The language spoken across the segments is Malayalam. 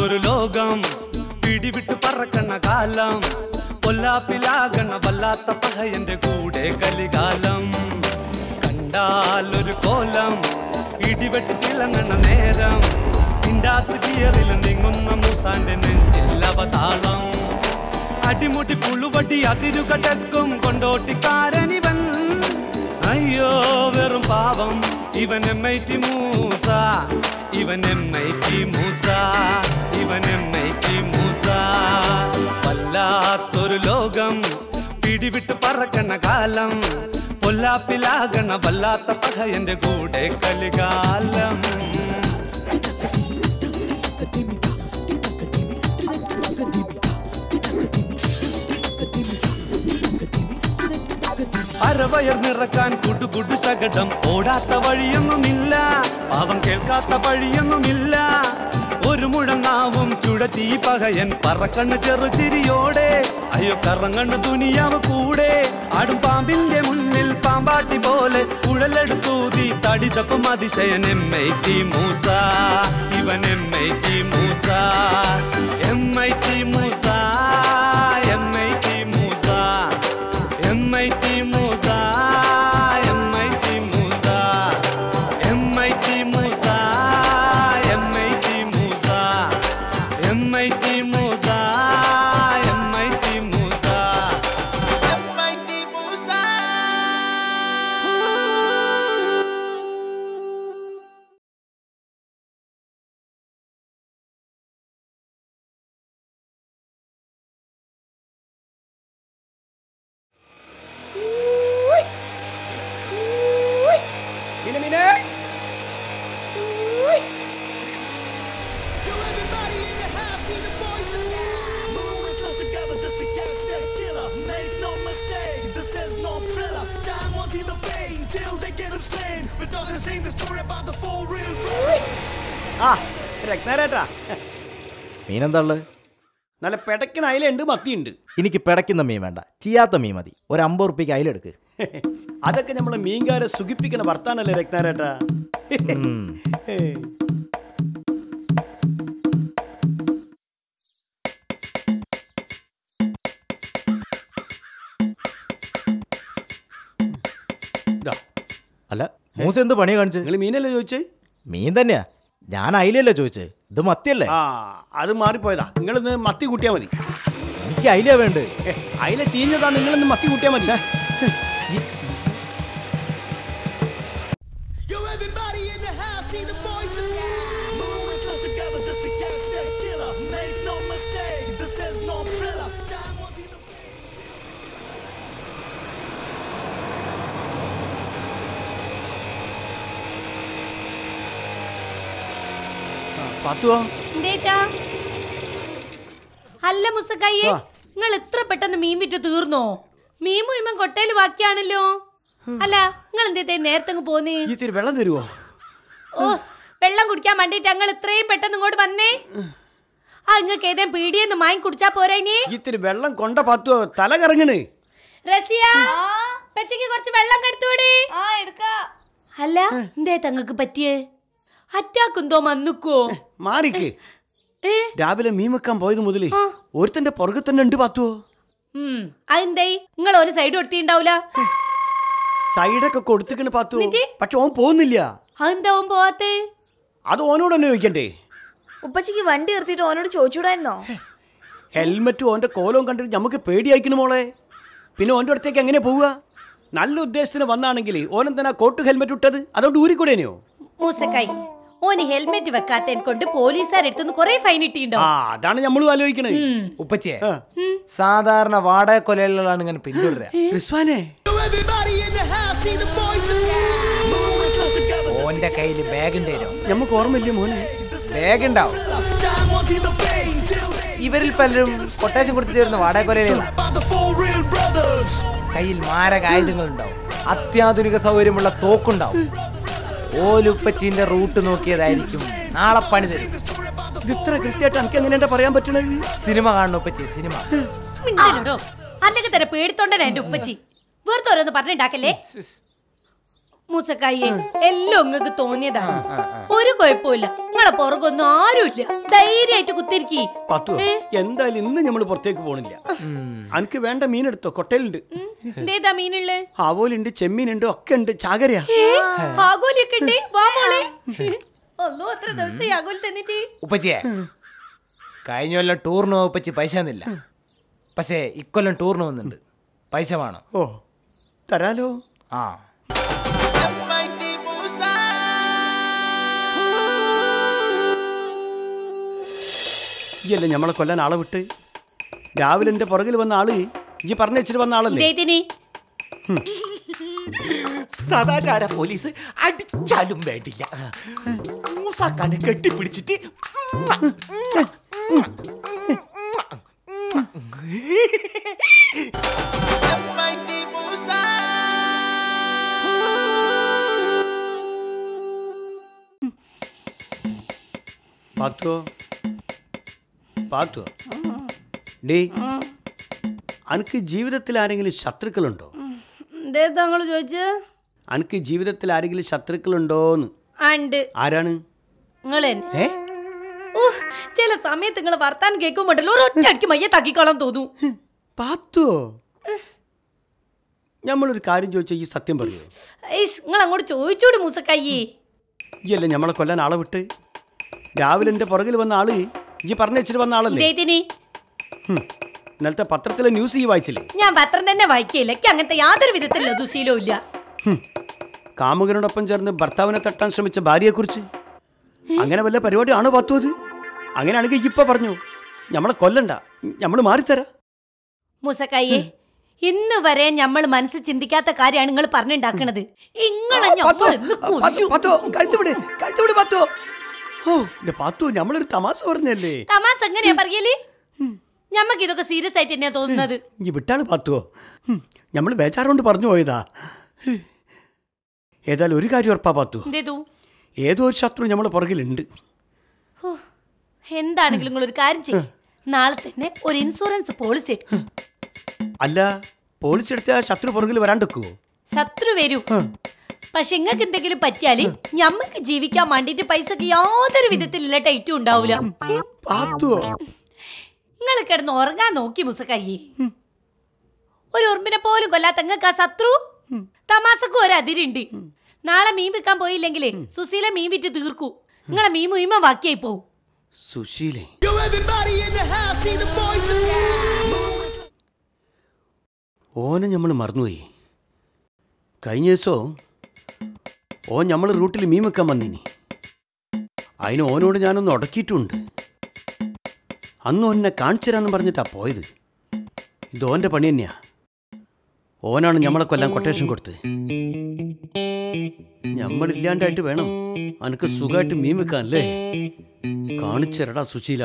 വല്ലാത്തൊരു ലോകം പിടിവിട്ട് പറക്കണ കാലം പൊല്ലാപ്പിലാകണ വല്ലാത്ത പകയന്റെ കൂടെ കലികാലം കണ്ടാലൊരു കോലം ഇടിവെട്ട് തിളങ്ങണ നേരം ഇൻഡാസ് ഗിയറിൽ നീങ്ങുന്ന മൂസാന്റെ നെഞ്ചിൽ അവതാളം അടിമുടി പുളുവടി അതിരുകടക്കും കൊണ്ടോട്ടിക്കാരനിവൻ അയ്യോ വെറും പാവം ഇവൻ എം ഐ ടി മൂസ ഇവൻ എം ഐ ടി മൂസ ഇവൻ എം ഐ ടി മൂസ വല്ലാത്തൊരു ലോകം പിടിവിട്ട് പറക്കണ കാലം പൊല്ലാപ്പിലാകണ വല്ലാത്ത പകയന്റെ കൂടെ കലികാലം അരവയർ നിറക്കാൻ കുടുകുടു ശകടം ഓടാത്ത വഴിയൊന്നുമില്ല പാവം കേൾക്കാത്ത വഴിയൊന്നുമില്ല ഒരു മുഴങ്ങാവും ചുഴറ്റി പകയൻ പറക്കണ്ണ് ചെറുചിരിയോടെ അയ്യോ കറങ്ങണ്ണ് തുനിയാവ് കൂടെ ആടും പാമ്പിന്റെ മുന്നിൽ പാമ്പാട്ടി പോലെ കുഴലെടുത്തൂതി തടിതപ്പം അതിശയൻ എം ഐ ടി മൂസ ഇവൻ M I T Moosa M I T Moosa M I T Moosa M I T Moosa M I T Moosa M I T Moosa M I T Moosa M I T Moosa M I T Moosa മീനെ മീനെ ആ രത്നാരേട്ടാ മീനെന്താ ഉള്ളത് നല്ല പെടക്കണ അയിലുണ്ട് മത്തിയുണ്ട് എനിക്ക് പിടയ്ക്കുന്ന മീൻ വേണ്ട ചെയ്യാത്ത മീൻ മതി ഒരു അമ്പത് റുപ്യക്ക് അതിലെടുക്ക് അതൊക്കെ നമ്മളെ മീൻകാരെ സുഖിപ്പിക്കണ വർത്താനല്ലേ രത്നാരേട്ടാ ഇതാ അല്ല മൂസ എന്ത് പണിയാ കാണിച്ച് നിങ്ങൾ മീനല്ലേ ചോദിച്ചേ മീൻ തന്നെയാ ഞാൻ അയിലല്ലേ ചോദിച്ചത് ഇത് മത്തിയല്ലേ ആ അത് മാറിപ്പോയതാ നിങ്ങളിന്ന് മത്തി കൂട്ടിയാൽ മതി എനിക്ക് അയിലേ വേണ്ട ഏ, അയില ചീഞ്ഞതാ നിങ്ങളിന്ന് മത്തി കൂട്ടിയാൽ മതി Yo, everybody in the house, see the boys are down. Moving close together just to catch that killer. Make no mistake, this is no thriller. Time won't be the പത്തുവോ എന്തേറ്റാ അല്ല മുസക്കയ്യേ ആ. നിങ്ങൾ ഇത്ര പെട്ടെന്ന് മീൻ വിറ്റ് തീർന്നോ മീൻ മുഴുവൻ കൊട്ടയിൽ ബാക്കിയാണല്ലോ അല്ല നിങ്ങൾ എന്തേ നേരത്തെ അങ്ങ് പോന്നേ ഈ ഇത്തിരി വെള്ളം തരുവോ ഓ വെള്ളം കുടിക്കാൻ വേണ്ടിട്ട് ഞങ്ങൾ ഇത്രയും പെട്ടെന്ന് ഇങ്ങോട്ട് വന്നേ ആ നിങ്ങൾക്ക് ഏതേം പീടിയെന്ന് മാങ്ങി കുടിച്ചാ പോരാ ഇനി ഈ ഇത്തിരി വെള്ളം കൊണ്ട പത്തുവോ തല കറങ്ങണ് റസിയ പെച്ചയ്ക്ക് കുറച്ച് വെള്ളം കെടുത്തുവിടേ അല്ല എന്തേ തങ്ങക്ക് പറ്റിയേ അറ്റാക്കുന്തോ മന്നുക്കോ മാറിക്ക് ഏ രാവിലെ മീൻ വെക്കാൻ പോയത് മുതല് ഒരുത്തന്റെ പുറകെ തന്നെ ഉണ്ട് പത്തുവോ ഉം അതെന്തേ നിങ്ങൾ ഒരു സൈഡ് കൊടുത്തിണ്ടാവൂല സൈഡൊക്കെ കൊടുത്തിക്കണ് പത്തുവോ എന്നിട്ട്? പക്ഷെ ഓൻ പോകുന്നില്ല അതെന്താ ഓൻ പോവാത്തേ അത് ഓനോട് തന്നെ ചോദിക്കണ്ടേ ഉപ്പച്ചിക്ക് വണ്ടി നിർത്തിയിട്ട് ഓനോട് ചോദിച്ചൂടായിരുന്നോ ഹെൽമെറ്റും ഓന്റെ കോലവും കണ്ടിട്ട് നമുക്ക് പേടിയായിക്കണു മോളെ പിന്നെ ഓന്റെ അടുത്തേക്ക് എങ്ങനെ പോവുക നല്ല ഉദ്ദേശത്തിന് വന്നാണെങ്കിൽ ഓനെന്തിനാ കോട്ട് ഹെൽമെറ്റ് ഇട്ടത് അതുകൊണ്ട് ഊരിക്കൂടേനെയോ മൂസക്കായി ഓന് ഹെൽമെറ്റ് വെക്കാത്തതിനെ കൊണ്ട് പോലീസുകാരെടുത്തുനിന്ന് കുറെ ഫൈൻ ആ ഇട്ടിണ്ടാവും അതാണ് നമ്മളും ആലോചിക്കണേ ഉപ്പച്ചേ ആ. സാധാരണ വാടക കൊലകളാണ് ഇങ്ങനെ പിന്തുടരുക റിസ്വാനെ Yo, everybody in the house, see the boys are down. Moving close together ഓന്റെ കയ്യിൽ ബാഗ് ഉണ്ടേനോ നമുക്ക് ഓർമ്മയില്ലേ മോനെ ബാഗ് ഉണ്ടാവും Time won't be the pain till they ഇവരിൽ പലരും കൊട്ടേഷൻ കൊടുത്തിട്ട് വരുന്ന വാടക കൊലയിലാണ് by the four real brothers. കയ്യിൽ മാരക ആയുധങ്ങൾ ഉണ്ടാവും അത്യാധുനിക സൗകര്യമുള്ള തോക്കുണ്ടാവും ഓലുപ്പച്ചിന്റെ റൂട്ട് നോക്കിയതായിരിക്കും നാളെ പണി തരും ഇത് ഇത്ര കൃത്യമായിട്ട് എനിക്ക് എങ്ങനെയാ പറയാൻ പറ്റണത് സിനിമ കാണണം ഉപ്പച്ചി സിനിമ മിണ്ടലുണ്ടോ അല്ലെങ്കിൽ തന്നെ പേടിത്തോണ്ടനാ എന്റെ ഉപ്പച്ചി വെറുതെ ഓരോന്ന് പറഞ്ഞുണ്ടാക്കല്ലേ മൂസക്കായെ എല്ലാം നിങ്ങൾക്ക് തോന്നിയതാണ് ഒരു കുഴപ്പമില്ല നിങ്ങളെ പുറകൊന്നും ആരുമില്ല ധൈര്യമായിട്ട് കുത്തിരിക്കി പത്തു എന്തായാലും ഇന്ന് നമ്മൾ പുറത്തേക്ക് പോണില്ല അനക്ക് വേണ്ട മീനെടുത്തോ കൊട്ടയിലുണ്ട് ഇതേതാ മീനുള്ളേ ആവോലുണ്ട് ചെമ്മീനുണ്ട് ഒക്കെ ഉണ്ട് ചാകരയാ ആഗോലിയൊക്കെ ഉണ്ട് വാ മോളെ ഒന്നോ അത്ര ദിവസം ആഗോലി തന്നിട്ട് ഉപ്പച്ചിയെ കഴിഞ്ഞ കൊല്ലം ടൂറിന് ഉപ്പച്ചി പൈസ തന്നില്ല പക്ഷേ ഇക്കൊല്ലം ടൂറിന് വന്നിട്ടുണ്ട് പൈസ വേണം ഓ തരാലോ ആ ഇയല്ലേ നമ്മളെ കൊല്ലാൻ ആളെ വിട്ട് രാവിലെ എൻ്റെ പുറകിൽ വന്ന ആള് ഈ പറഞ്ഞു വെച്ചിട്ട് വന്ന ആളല്ലേ ഇതേതിന് സദാചാര പോലീസ് അടിച്ചാലും വേണ്ടില്ല മൂസാക്കാനെ കെട്ടിപ്പിടിച്ചിട്ട് പാത്തോ പാത്തോ ഡേ അനക്ക് ജീവിതത്തിൽ ആരെങ്കിലും ശത്രുക്കളുണ്ടോ എന്തേ താങ്കൾ ചോദിച്ചു അനക്ക് ജീവിതത്തിൽ ആരെങ്കിലും ശത്രുക്കളുണ്ടോന്ന് ഉണ്ട് ആരാണ് നിങ്ങൾ തന്നെ ഏ ഉഫ്, ചില സമയത്ത് നിങ്ങൾ വർത്താനം കേൾക്കുമ്പോണ്ടല്ലോ ഒരൊറ്റ അടിക്ക് മയ്യത്താക്കിക്കോളാൻ തോന്നും പാത്തോ നമ്മളൊരു കാര്യം ചോദിച്ചാൽ ഈ സത്യം പറയൂ നിങ്ങൾ അങ്ങോട്ട് ചോദിച്ചൂടി മൂസക്കയ്യേ ഇയല്ലേ നമ്മളെ കൊല്ലാൻ ആളെ വിട്ട് രാവിലെ എൻ്റെ പുറകിൽ വന്ന ആള് ഈ പറഞ്ഞു വെച്ചിട്ട് വന്ന ആളല്ലേ ഇതേതിന് ഹും. ഇന്നലത്തെ പത്രത്തിലെ ന്യൂസ് ഈ വായിച്ചില്ലേ ഞാൻ പത്രം തന്നെ വായിക്കയില്ല എനിക്ക് അങ്ങനത്തെ യാതൊരു വിധത്തിലുള്ള ദുശീലവും ഇല്ല ഹും. കാമുകനോടൊപ്പം ചേർന്ന് ഭർത്താവിനെ തട്ടാൻ ശ്രമിച്ച ഭാര്യയെക്കുറിച്ച് അങ്ങനെ വല്ല പരിപാടിയാണോ പത്തു അത് അങ്ങനെയാണെങ്കിൽ ഇപ്പൊ പറഞ്ഞു നമ്മളെ കൊല്ലണ്ട നമ്മൾ മാറിത്തരാം മൂസക്കയ്യേ ഇന്ന് വരെ നമ്മൾ മനസ്സ് ചിന്തിക്കാത്ത കാര്യമാണ് നിങ്ങൾ പറഞ്ഞുണ്ടാക്കണത് ഇങ്ങളെ പത്തു, ഞമ്മൾ ഇന്ന് പത്തു, കൊല്ലും. പത്തു, കഴുത്തുവിട്, കഴുത്തുവിട് പത്തു. ഓ എന്റെ പാത്തു നമ്മളൊരു തമാശ പറഞ്ഞല്ലേ തമാശ എങ്ങനെയാ പറയല് ഞമ്മക്ക് ഇതൊക്കെ സീരിയസ് ആയിട്ട് തന്നെയാ തോന്നുന്നത് ഈ വിട്ടാള് പാത്തുവോ നമ്മൾ ബേജാറുകൊണ്ട് പറഞ്ഞു പോയതാ ഏതായാലും ഒരു കാര്യം ഉറപ്പാ പാത്തു എന്തേതു ഏതോ ഒരു ശത്രു നമ്മളെ പുറകിലുണ്ട് ഹോ, എന്താണെങ്കിലും നിങ്ങൾ ഒരു കാര്യം ചെയ്യും നാളെ തന്നെ ഒരു ഇൻഷുറൻസ് പോളിസി എടുക്കും അല്ല പോളിസി എടുത്ത ആ ശത്രു പുറകിൽ വരാണ്ടിക്കുവോ ശത്രു വരൂ പക്ഷെ ഇങ്ങക്ക് എന്തെങ്കിലും പറ്റിയാല് ഞമ്മക്ക് ജീവിക്കാൻ വേണ്ടിട്ട് പൈസക്ക് യാതൊരു വിധത്തിലുള്ള ടൈറ്റും ഉണ്ടാവൂല പാത്തുവോ നിങ്ങൾ കിടന്ന് ഉറങ്ങാൻ നോക്കി മുസക്കയ്യേ ഒരു ഉറുമ്പിനെ പോലും കൊല്ലാത്ത ഇങ്ങക്ക് ആ ശത്രു തമാസക്കും ഒരു അതിരുണ്ട് നാളെ മീൻ വിൽക്കാൻ പോയില്ലെങ്കിലേ സുശീല മീൻ വിറ്റ് തീർക്കൂ നിങ്ങളെ മീൻ മുയിമ ബാക്കിയായി പോവും സുശീലേ Yo, everybody in the house, see the boys again. ഓനെ നമ്മൾ മറന്നുപോയി കഴിഞ്ഞ ദിവസവും ഓൻ നമ്മൾ റൂട്ടിൽ മീൻ വെക്കാൻ വന്നിനി അതിന് ഓനോട് ഞാനൊന്ന് ഉടക്കിയിട്ടുണ്ട് അന്ന് ഓനെ കാണിച്ചു തരാമെന്ന് പറഞ്ഞിട്ടാ പോയത് ഇത് ഓൻ്റെ പണി തന്നെയാ ഓനാണ് നമ്മളെ കൊല്ലാൻ കൊട്ടേഷൻ കൊടുത്ത് നമ്മളില്ലാണ്ടായിട്ട് വേണം അനക്ക് സുഖമായിട്ട് മീൻ വെക്കാനല്ലേ കാണിച്ചരടാ സുശീല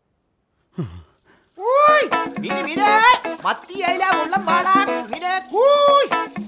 മീന് മീന് മത്തിയയില മുള്ളം പാടാ മീന് കൂയ്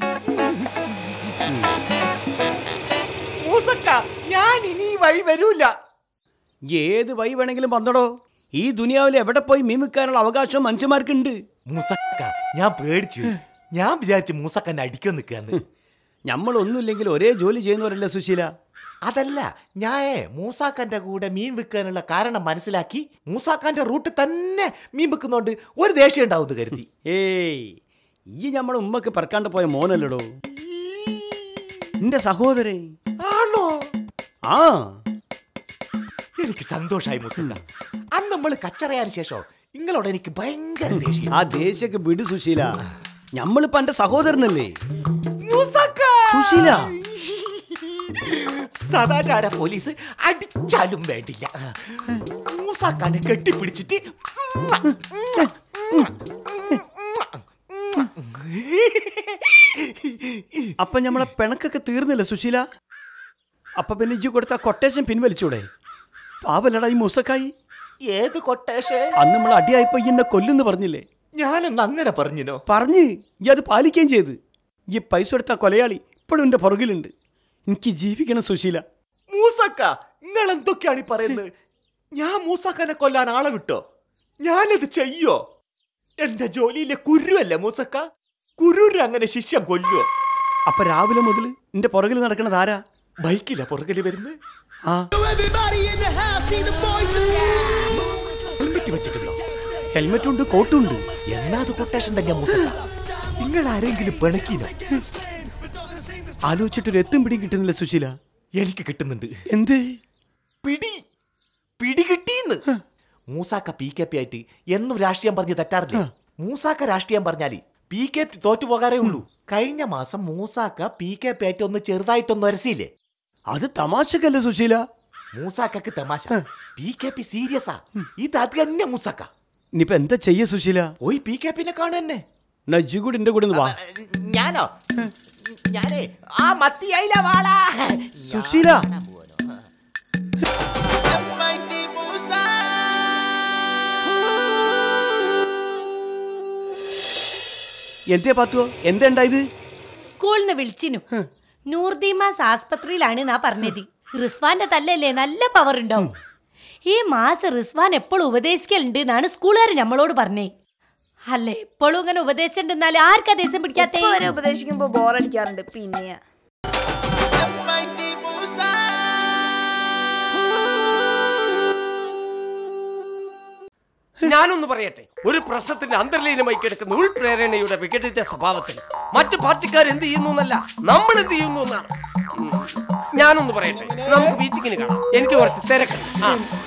മൂസക്ക ഞാൻ ഇനി ഈ വഴി വരൂല ഏത് വഴി വേണമെങ്കിലും വന്നടോ ഈ ദുനിയാവിൽ എവിടെ പോയി മീൻ വെക്കാനുള്ള അവകാശം മനുഷ്യന്മാർക്കുണ്ട് മൂസക്ക ഞാൻ പേടിച്ചു ഞാൻ വിചാരിച്ചു മൂസക്കന്നെ അടിക്കാൻ നിൽക്കാന്ന് നമ്മളൊന്നുമില്ലെങ്കിൽ ഒരേ ജോലി ചെയ്യുന്നവരല്ലേ സുശീല അതല്ല ഞായേ മൂസാക്കാന്റെ കൂടെ മീൻ വിൽക്കാനുള്ള കാരണം മനസ്സിലാക്കി മൂസാക്കാന്റെ റൂട്ട് തന്നെ മീൻ വിൽക്കുന്നോണ്ട് ഒരു ദേഷ്യം ഉണ്ടാവും കരുതി ഏയ് ഈ നമ്മളെ ഉമ്മക്ക് പറക്കാണ്ട് പോയ മോനല്ലടോ നിന്റെ സഹോദരൻ ആണോ ആ എനിക്ക് സന്തോഷായി മൂസക്ക അന്ന് നമ്മൾ കച്ചറയാന് ശേഷം നിങ്ങളോട് എനിക്ക് ഭയങ്കര ദേഷ്യം ആ ദേശക്ക് വിട് സുശീല നമ്മളിപ്പോ എന്റെ സഹോദരനല്ലേ മൂസക്ക സുശീല സദാചാര പോലീസ് അടിച്ചാലും വേണ്ടില്ല മൂസാക്കാനെ കെട്ടിപ്പിടിച്ചിട്ട് അപ്പൊ നമ്മളെ പിണക്കൊക്കെ തീർന്നില്ല സുശീല അപ്പൊ പിന്നെ ഇജ്ജ് കൊടുത്ത കൊട്ടേഷൻ പിൻവലിച്ചൂടെ പാവല്ലടാ ഈ മുസക്കായി ഏത് കൊട്ടേഷൻ അന്ന് നമ്മൾ അടിയായപ്പോ ഈ എന്നെ കൊല്ലുന്ന് പറഞ്ഞില്ലേ ഞാനൊന്ന് അങ്ങനെ പറഞ്ഞിനോ പറഞ്ഞ് ഈ അത് പാലിക്കുകയും ചെയ്ത് ഈ പൈസ എടുത്ത കൊലയാളി ഇപ്പോഴും എൻ്റെ പുറകിലുണ്ട് എനിക്ക് ജീവിക്കണം സുശീല മൂസക്ക നിങ്ങൾ എന്തൊക്കെയാണ് ഈ പറയുന്നത് ഞാൻ മൂസക്കനെ കൊല്ലാൻ ആളെ വിട്ടോ ഞാനത് ചെയ്യോ എന്റെ ജോലിയിലെ കുരുവല്ലേ മൂസക്ക കുരുര് അങ്ങനെ ശിഷ്യം കൊല്ലുവോ അപ്പൊ രാവിലെ മുതൽ നിന്റെ പുറകിൽ നടക്കണത് ആരാ ബൈക്കില്ല പുറകില് വരുന്നത് ആ Everybody in the house, see the boys are down. Helmet വെച്ചിട്ടുണ്ടോ ഹെൽമെറ്റ് ഉണ്ട് കോട്ടും ഉണ്ട് എന്നാ അത് കൊട്ടേഷൻ തന്നെ മൂസക്ക നിങ്ങൾ ആരെങ്കിലും പിണക്കിനോ ആലോചിച്ചിട്ടൊരു എത്തും പിടിയും കിട്ടുന്നില്ല സുശീല എനിക്ക് കിട്ടുന്നുണ്ട് എന്ത് പിടി പിടി കിട്ടിയെന്ന് മൂസാക്ക പി കെ പി ആയിട്ട് എന്നും രാഷ്ട്രീയം പറഞ്ഞ് തെറ്റാറില്ല മൂസാക്ക രാഷ്ട്രീയം പറഞ്ഞാല് പി കെ പി തോറ്റു പോകാറേ ഉള്ളൂ കഴിഞ്ഞ മാസം മൂസാക്ക പി കെ പി ആയിട്ട് ഒന്ന് ചെറുതായിട്ടൊന്ന് ഒരസിയില്ലേ അത് തമാശക്കല്ലേ സുശീല മൂസാക്കക്ക് തമാശ പി കെ പി സീരിയസാ ഇത് അത് തന്നെ മൂസാക്ക ഇനിയിപ്പോ എന്താ ചെയ്യ സുശീല പോയി പി കെ പിന്നെ കാണുന്നെ നജ്ജു കൂടി എന്റെ കൂടെ ഒന്ന് വാ ഞാനോ ഞാനേ ആ മത്തിയായില്ല വാളാ സുശീല എന്തേ പാത്തുവോ എന്താ ഉണ്ടായത് സ്കൂളിൽ നിന്ന് വിളിച്ചിനു നൂർദീമാസ് ആസ്പത്രിയിലാണ് നാ പറഞ്ഞത് റിസ്വാന്റെ തല്ലല്ലേ നല്ല പവർ ഉണ്ടാവും ഈ മാസം റിസ്വാൻ എപ്പോഴും ഉപദേശിക്കലുണ്ട് എന്നാണ് സ്കൂളുകാർ നമ്മളോട് പറഞ്ഞേ അല്ല എപ്പോഴും ഇങ്ങനെ ഉപദേശിച്ചിട്ടുണ്ടെന്നാൽ ആർക്കാ ദേഷ്യം പിടിക്കാത്തേ ഇപ്പൊ വരെ ഉപദേശിക്കുമ്പോ ബോറടിക്കാറുണ്ട് പിന്നെ ഞാനൊന്ന് പറയട്ടെ ഒരു പ്രശ്നത്തിന്റെ അന്തർലീനമായി കിടക്കുന്ന ഉൾപ്രേരണയുടെ വിഘടിത സ്വഭാവത്തിൽ മറ്റു പാർട്ടിക്കാർ എന്ത് ചെയ്യുന്നു എന്നല്ല നമ്മൾ എന്ത് ചെയ്യുന്നു എന്നാണ് ഉം. ഞാനൊന്ന് പറയട്ടെ നമുക്ക് മീറ്റിങ്ങിന് കാണാം എനിക്ക് കുറച്ച് തിരക്കുണ്ട് ആ.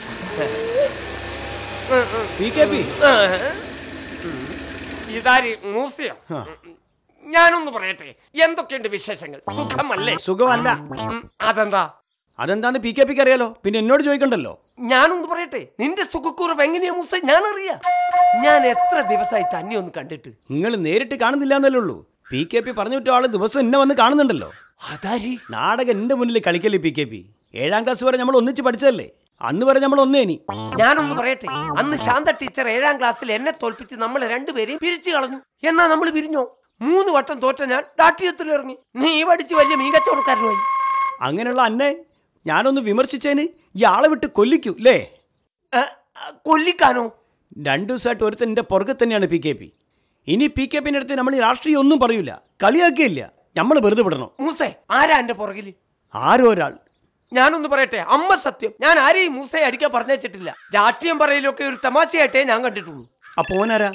പി കെ പി ആ. ഉം. ഇതാരി മ്യൂസിയം ഞാനൊന്ന് പറയട്ടെ എന്തൊക്കെയുണ്ട് വിശേഷങ്ങൾ സുഖമല്ലേ സുഖമല്ല ഉം. അതെന്താ അതെന്താന്ന് പി കെ പിക്ക് അറിയാലോ പിന്നെ എന്നോട് ചോദിക്കണ്ടല്ലോ ഞാനൊന്ന് പറയട്ടെ നിന്റെ സുഖക്കുറവ് എങ്ങനെയാ മുസ ഞാൻ അറിയാം ഞാൻ എത്ര ദിവസമായി തന്നെ ഒന്ന് കണ്ടിട്ട് നിങ്ങൾ നേരിട്ട് കാണുന്നില്ല എന്നല്ലേ ഉള്ളൂ പി കെ പി പറഞ്ഞു വിട്ട ആള് ദിവസം എന്നെ വന്ന് കാണുന്നുണ്ടല്ലോ അതാരി നാടകം എന്റെ മുന്നിൽ കളിക്കല്ലേ പി കെ പി ഏഴാം ക്ലാസ് വരെ നമ്മൾ ഒന്നിച്ച് പഠിച്ചതല്ലേ അന്ന് വരെ നമ്മൾ ഒന്നേനി ഞാനൊന്ന് പറയട്ടെ അന്ന് ശാന്ത ടീച്ചർ ഏഴാം ക്ലാസ്സിൽ എന്നെ തോൽപ്പിച്ച് നമ്മൾ രണ്ടുപേരെയും പിരിച്ചു കളഞ്ഞു എന്നാ നമ്മൾ പിരിഞ്ഞോ മൂന്ന് വട്ടം തോറ്റ ഞാൻ രാഷ്ട്രീയത്തിൽ ഇറങ്ങി നീ പഠിച്ച് വലിയ മീൻകച്ചവടക്കാരനുമായി അങ്ങനെയുള്ള അന്നെ ഞാനൊന്ന് വിമർശിച്ചതിന് ഈ ആളെ വിട്ട് കൊല്ലിക്കൂ അല്ലേ ഏ, കൊല്ലിക്കാനോ രണ്ടു ദിവസമായിട്ട് ഒരുത്തൻ എൻ്റെ പുറകെ തന്നെയാണ് പി കെ പി ഇനി പി കെ പിന്റെ അടുത്ത് നമ്മൾ ഈ രാഷ്ട്രീയം ഒന്നും പറയൂല കളിയാക്കിയില്ല നമ്മൾ വെറുതെ വിടണം മൂസേ ആരാ എന്റെ പുറകില് ആരോ ഒരാൾ ഞാനൊന്ന് പറയട്ടെ അമ്മ സത്യം ഞാൻ ആരെയും മൂസയെ അടിക്കാൻ പറഞ്ഞേച്ചിട്ടില്ല രാഷ്ട്രീയം പറയലൊക്കെ ഒരു തമാശയായിട്ടേ ഞാൻ കണ്ടിട്ടുള്ളൂ അപ്പൊ ഓനാരാ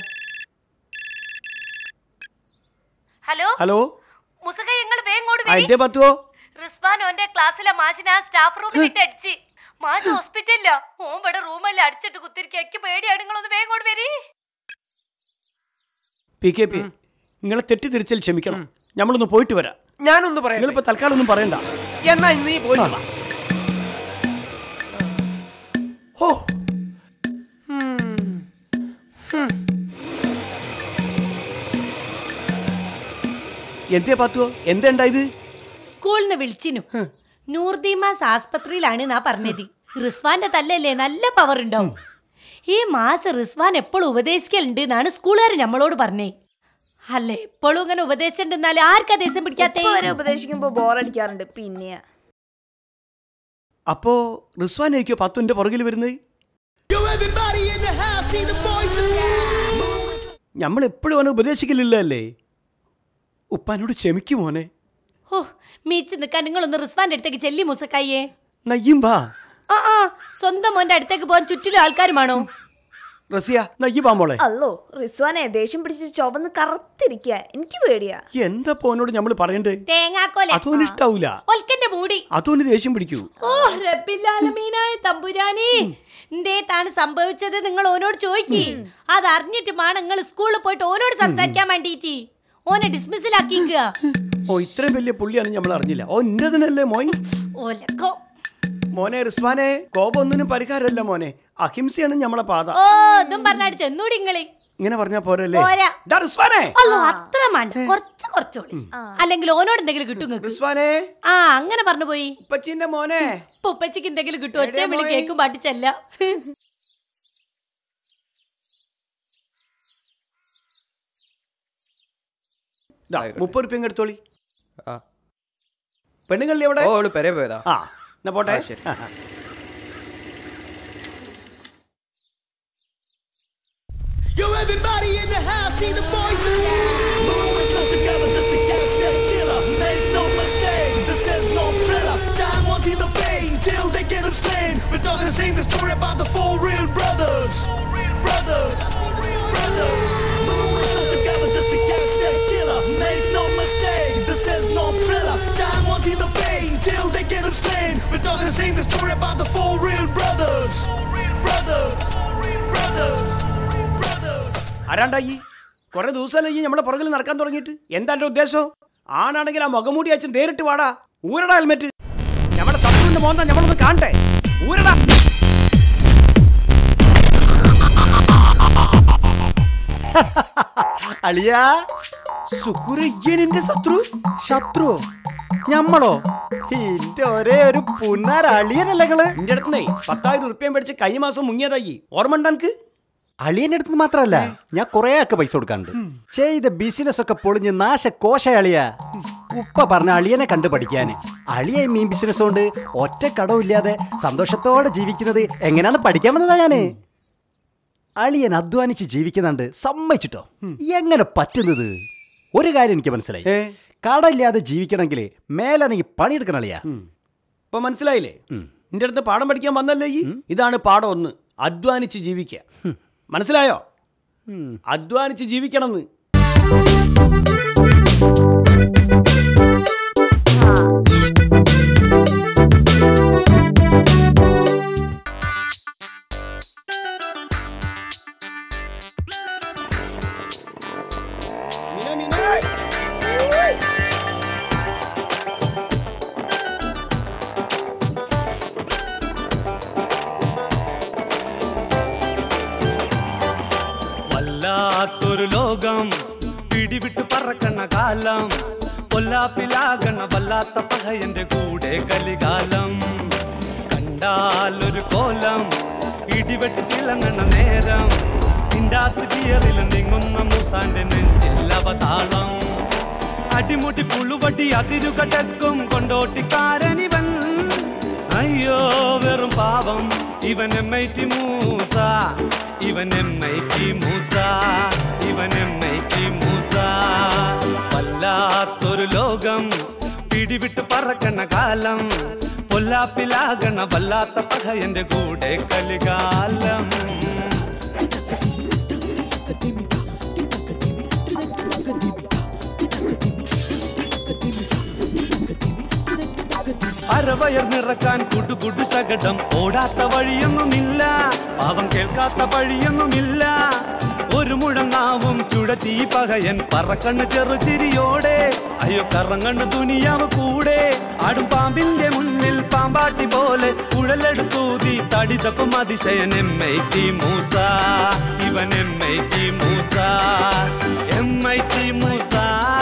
ഹലോ ഹലോ മുസക ഞങ്ങൾ വേഗം ഇങ്ങോട്ട് ആ വരി. എന്തേ പത്തുവോ റിസ്വാൻ ഓന്റെ ക്ലാസ്സിലെ മാഷിനെ ആ സ്റ്റാഫ് റൂമിൽ ഇട്ട് അടിച്ച് മാഷ് ഹോസ്പിറ്റലിലാ ഓൻ ഇവിടെ റൂമല്ലേ അടിച്ചിട്ട് കുത്തിരിക്കുക എനിക്ക് പേടിയാണ് നിങ്ങളൊന്ന് വേഗം കൊണ്ട് വരി പി കെ പി നിങ്ങളെ തെറ്റിദ്ധരിച്ചാൽ ക്ഷമിക്കണം നമ്മളൊന്ന് പോയിട്ട് വരാം ഞാനൊന്ന് പറയാം നിങ്ങളിപ്പോ തൽക്കാലം ഒന്നും പറയണ്ട എന്നാ നീ പോയി വാ. ഓ എന്തേ പത്തുവോ എന്താ ഉണ്ടായത് സ്കൂളിൽ നിന്ന് വിളിച്ചിനു നൂർദീമാസ് ആസ്പത്രിയിലാണ് നാ പറഞ്ഞത് റിസ്വാന്റെ തല്ലല്ലേ നല്ല പവർ ഉണ്ടാവും ഈ മാസം റിസ്വാൻ എപ്പോഴും ഉപദേശിക്കലുണ്ട് എന്നാണ് സ്കൂളുകാർ നമ്മളോട് പറഞ്ഞേ അല്ല എപ്പോഴും ഇങ്ങനെ ഉപദേശിച്ചിട്ടുണ്ടെന്നാൽ ആർക്കാ ദേഷ്യം പിടിക്കാത്തേ ഇപ്പൊ വരെ ഉപദേശിക്കുമ്പോ ബോറടിക്കാറുണ്ട് പിന്നെ അപ്പോ റിസ്വാനായിരിക്കോ പത്തുന്റെ പുറകിൽ വരുന്നത് Yo, everybody in the house, see the boys are down. നമ്മൾ എപ്പോഴും അവനെ ഉപദേശിക്കലില്ല അല്ലേ ഉപ്പാനോട് ക്ഷമിക്കും മോനെ ഓ മീച്ച് നിൽക്കാൻ നിങ്ങളൊന്ന് റിസ്വാന്റെ അടുത്തേക്ക് ചെല്ലി മുസക്കായിയെ നയ്യും ബാ ആ ആ സ്വന്തം മോന്റെ അടുത്തേക്ക് പോകാൻ ചുറ്റിലും ആൾക്കാരുമാണോ റസിയ നയ്യ് ബാ മോളെ അല്ലോ റിസ്വാനെ ദേഷ്യം പിടിച്ച് ചുവന്ന് കറുത്തിരിക്കുക എനിക്ക് പേടിയാ എന്താ പോനോട് നമ്മൾ പറയണ്ടേ തേങ്ങാക്കോലെ അതോന് ഇഷ്ടാവൂല ഒൽക്കന്റെ മൂടി അതോന് ദേഷ്യം പിടിക്കൂ ഓ റബ്ബില്ലാലമീനായ തമ്പുരാനെ എന്തേത്താണ് സംഭവിച്ചത് നിങ്ങൾ ഓനോട് ചോദിക്കി അത് അറിഞ്ഞിട്ട് വേണം നിങ്ങൾ സ്കൂളിൽ പോയിട്ട് ഓനോട് സംസാരിക്കാൻ വേണ്ടിയിട്ട് ഓനെ ഡിസ്മിസിലാക്കിക്കുക ഓ ഇത്രയും വലിയ പുള്ളിയാണ് നമ്മൾ അറിഞ്ഞില്ല ഓ ഇന്റതിനല്ലേ മോൻ ഓലക്കോ മോനെ റിസ്വാനെ കോപം ഒന്നിനും പരിഹാരമല്ല മോനെ അഹിംസയാണ് നമ്മളെ പാത ഓ ഇതും പറഞ്ഞാട് ചെന്നൂടി ഇങ്ങള് ഇങ്ങനെ പറഞ്ഞാ പോരല്ലേ പോരാ. ഡാ റിസ്വാനെ അല്ലോ അത്ര വേണ്ട കുറച്ച് കുറച്ചോളി അല്ലെങ്കിൽ ഓനോട് എന്തെങ്കിലും കിട്ടും ഇങ്ങക്ക്. റിസ്വാനെ ആ അങ്ങനെ പറഞ്ഞു പോയി ഉപ്പച്ചിന്റെ മോനെ ഇപ്പൊ ഉപ്പച്ചക്ക് എന്തെങ്കിലും കിട്ടും ഒച്ചയും എടേ വിളി മോയ്. കേക്കും പാട്ടിച്ചല്ല ദാ, മുപ്പത് റുപ്യ എടുത്തോളി ആ. പെണ്ണുങ്ങളിൽ എവിടെ ഓ അവള് പെരേ പോയതാ ആ എന്നാ പോട്ടെ ആ, ശരി. Yo, everybody in the house, see the boys are down. Moving close together just to catch that killer. Make about the four real brothers. Brothers. Brothers. Moving close together just to catch that killer. Make no mistake, this is no thriller. Time won't heal the pain till they get him slain. We're talking sing the story about the four real brothers. Brothers. Brothers. Brothers. ആരാണ്ടായി കുറെ ദിവസമല്ലേ ഈ നമ്മളെ പുറകിൽ നടക്കാൻ തുടങ്ങിയിട്ട് എന്താ എന്റെ ഉദ്ദേശം ആണാണെങ്കിൽ ആ മുഖമൂടി അച്ഛൻ നേരിട്ട് വാടാ ഊരടാ ഹെൽമെറ്റ് നമ്മുടെ ശത്രുവിന്റെ മോന്താ നമ്മളൊന്ന് കാണട്ടെ ഊരടാ അളിയാ സുക്കുരയ്യനിന്റെ ശത്രു ശത്രു ഞമ്മളോ ഇന്റെ ഒരേ ഒരു പുന്നാര അളിയനല്ല നിങ്ങള് എന്റെ അടുത്തുനേ പത്തായിരം ഉറുപ്പ്യം മേടിച്ച് കഴിഞ്ഞ മാസം മുങ്ങിയതായി ഓർമ്മ ഉണ്ടെനിക്ക് അളിയന്റെ അടുത്ത് മാത്രല്ല ഞാൻ കൊറേ ഒക്കെ പൈസ കൊടുക്കാനുണ്ട് ചെയ്ത ബിസിനസ് ഒക്കെ പൊളിഞ്ഞ് നാശ കോശ അളിയ ഉപ്പ പറഞ്ഞ അളിയനെ കണ്ടു പഠിക്കാന് അളിയ ഈ മീൻ ബിസിനസ് കൊണ്ട് ഒറ്റ കടവില്ലാതെ സന്തോഷത്തോടെ ജീവിക്കുന്നത് എങ്ങനെയാന്ന് പഠിക്കാൻ വന്നതാ ഞാന് അളിയൻ അധ്വാനിച്ച് ജീവിക്കുന്നുണ്ട് സമ്മതിച്ചിട്ടോ എങ്ങനെ പറ്റുന്നത് ഒരു കാര്യം എനിക്ക് മനസ്സിലായി ഏ? കടയില്ലാതെ ജീവിക്കണമെങ്കിൽ മേലാണെങ്കിൽ പണിയെടുക്കണം അളിയാ ഇപ്പൊ മനസ്സിലായില്ലേ എന്റെ അടുത്ത് പാഠം പഠിക്കാൻ വന്നല്ലേ ഈ ഇതാണ് പാഠം ഒന്ന് അധ്വാനിച്ച് ജീവിക്കുക മനസ്സിലായോ അധ്വാനിച്ച് ജീവിക്കണമെന്ന് മിന, മിന. വല്ലാത്തൊരു ലോകം പിടിവിട്ട് പറക്കണ കാലം പൊല്ലാപ്പിലാകണ വല്ലാത്ത പഹയന്റെ കൂടെ കലികാലം കണ്ടാലൊരു കോലം ഇടിവെട്ടി തിളങ്ങണ നേരം ഇൻഡാസ് ഗിയറിൽ നീങ്ങുന്ന മൂസാന്റെ നെഞ്ചിൽ അവതാളം അടിമുടി പുളുവടി അതിരുകടക്കും കൊണ്ടോട്ടിക്കാരനിവൻ അയ്യോ വെറും പാവം ഇവൻ എം ഐ ടി മൂസ ഇവൻ എം ഐ ടി മൂസ ഇവൻ എം ഐ ടി മൂസ വല്ലാത്തൊരു ലോകം പിടിവിട്ട് പറക്കണ കാലം പൊല്ലാപ്പിലാകണ വല്ലാത്ത പഹയന്റെ കൂടെ കലികാലം അരവയർ നിറക്കാൻ കുടുകുടു ശകടം ഓടാത്ത വഴിയൊന്നുമില്ല പാവം കേൾക്കാത്ത വഴിയൊന്നുമില്ല ഒരു മുഴങ്ങാവും ചുഴറ്റി പകയൻ പറക്കണ്ണ് ചെറുചിരിയോടെ അയ്യോ കറങ്ങണ്ണ് ദുനിയാവ് കൂടെ ആടും പാമ്പിന്റെ മുന്നിൽ പാമ്പാട്ടി പോലെ കുഴലെടുത്തൂതി തടിതപ്പം അതിശയൻ എം ഐ ടി മൂസ ഇവൻ M I T Moosa M I T Musa